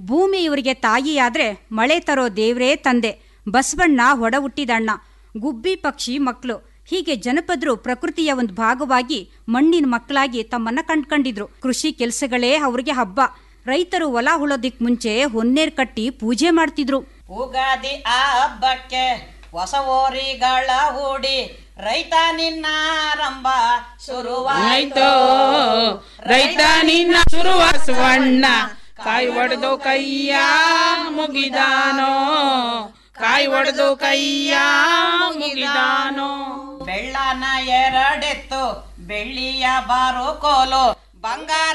ಭೂಮಿ ಇವರಿಗೆ ತಾಯಿಯಾದ್ರೆ ಮಳೆ ತರೋ ದೇವ್ರೇ ತಂದೆ ಬಸವಣ್ಣ ಹೊಡ ಹುಟ್ಟಿದಣ್ಣ ಗುಬ್ಬಿ ಪಕ್ಷಿ ಮಕ್ಕಳು ಹೀಗೆ ಜನಪದರು ಪ್ರಕೃತಿಯ ಒಂದು ಭಾಗವಾಗಿ ಮಣ್ಣಿನ ಮಕ್ಕಳಾಗಿ ತಮ್ಮನ್ನ ಕಂಡ್ಕೊಂಡಿದ್ರು ಕೃಷಿ ಕೆಲಸಗಳೇ ಅವ್ರಿಗೆ ಹಬ್ಬ ರೈತರು ಹೊಲ ಹುಳೋದಿಕ್ ಮುಂಚೆ ಹೊನ್ನೇರ್ ಕಟ್ಟಿ ಪೂಜೆ ಮಾಡ್ತಿದ್ರು ಉಗಾದಿ ಆ ಹಬ್ಬಕ್ಕೆ ಹೊಸ ಓರಿಗಳ ಹೂಡಿ ರೈತ ನಿನ್ನ ಆರಂಭ ಶುರುವಾಯ್ತು ರೈತ ನಿನ್ನ ಶುರುವಾಸವಣ್ಣ ಕಾಯಿ ಒಡೆದು ಕೈಯ ಮುಗಿದಾನೋ ಕಾಯಿ ಒಡೆದು ಕೈಯ ಮುಗಿದಾನೋ ಬೆಳ್ಳನ ಎರಡೆತ್ತು ಬೆಳ್ಳಿಯ ಬಾರು ಕೋಲು ಬಂಗಾರ